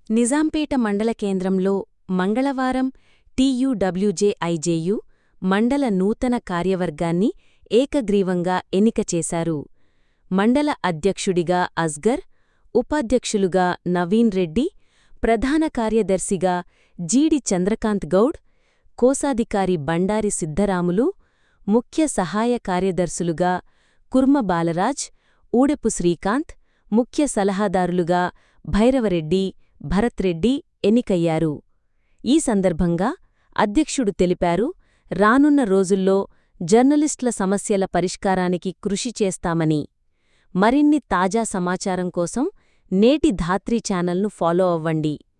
నిజాంపేట మండల కేంద్రంలో మంగళవారం టీయూడబ్ల్యూజేఐజేయు మండల నూతన కార్యవర్గాన్ని ఏకగ్రీవంగా ఎన్నిక చేశారు మండల అధ్యక్షుడిగా అస్గర్ ఉపాధ్యక్షులుగా నవీన్ రెడ్డి ప్రధాన కార్యదర్శిగా జీడి చంద్రకాంత్ గౌడ్ కోశాధికారి బండారి సిద్ధరాములు ముఖ్య సహాయ కార్యదర్శులుగా కుర్మ బాలరాజ్ ఊడెపు శ్రీకాంత్ ముఖ్య సలహాదారులుగా భైరవరెడ్డి భరత్రెడ్డి ఎన్నికయ్యారు ఈ సందర్భంగా అధ్యక్షుడు తెలిపారు రానున్న రోజుల్లో జర్నలిస్టుల సమస్యల పరిష్కారానికి కృషి చేస్తామని మరిన్ని తాజా సమాచారం కోసం నేటి ధాత్రీ ఛానల్ను ఫాలో అవ్వండి